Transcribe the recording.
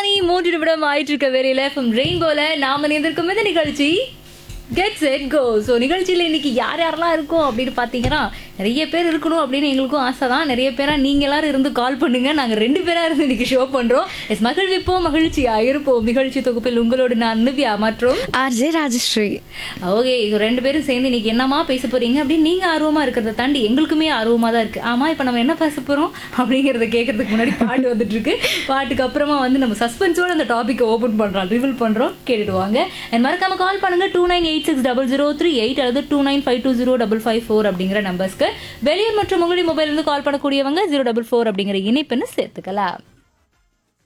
மணி மூன்று நிமிடம் ஆயிட்டு இருக்க வேலையில ஃப்ரம் ரெயின்போல நாம நேர்ந்திருக்கும் இந்த நிகழ்ச்சி கெட் செட் கோ ஸோ நிகழ்ச்சியில் இன்னைக்கு யார் யாரெல்லாம் இருக்கும் அப்படின்னு பார்த்தீங்கன்னா நிறைய பேர் இருக்கணும் அப்படின்னு எங்களுக்கும் ஆசை தான் நிறைய பேரா நீங்க எல்லாரும் இருந்து கால் பண்ணுங்க நாங்கள் ரெண்டு பேரா இருந்து இன்னைக்கு ஷோ பண்றோம் எஸ் மகிழ்விப்போம் மகிழ்ச்சியா இருப்போம் நிகழ்ச்சி தொகுப்பில் உங்களோடு நான் நிவ்யா மற்றும் ஆர்ஜே ராஜஸ்ரீ ஓகே ரெண்டு பேரும் சேர்ந்து இன்னைக்கு என்னமா பேச போறீங்க அப்படின்னு நீங்க ஆர்வமா இருக்கிறத தாண்டி எங்களுக்குமே ஆர்வமா தான் இருக்கு ஆமா இப்போ நம்ம என்ன பேச போறோம் அப்படிங்கறத கேட்கறதுக்கு முன்னாடி பாட்டு வந்துட்டு இருக்கு பாட்டுக்கு அப்புறமா வந்து நம்ம சஸ்பென்ஸோட அந்த டாபிக் ஓபன் பண்றோம் ரிவீல் பண்றோம் கேட்டுட்டு வாங்க And மறக்காம கால் பண்ணுங்க two nine eight six double zero three eight அல்லது two nine five two zero double five four அப்படிங்கிற நம்பர்ஸ்க்கு வெளியூர் மற்றும் உங்களுடைய மொபைல் இருந்து கால் பண்ணக்கூடியவங்க ஜீரோ டபுள் ஃபோர் அப்படிங்கிற இணைப்புன்னு சேர்த்துக்கலாம்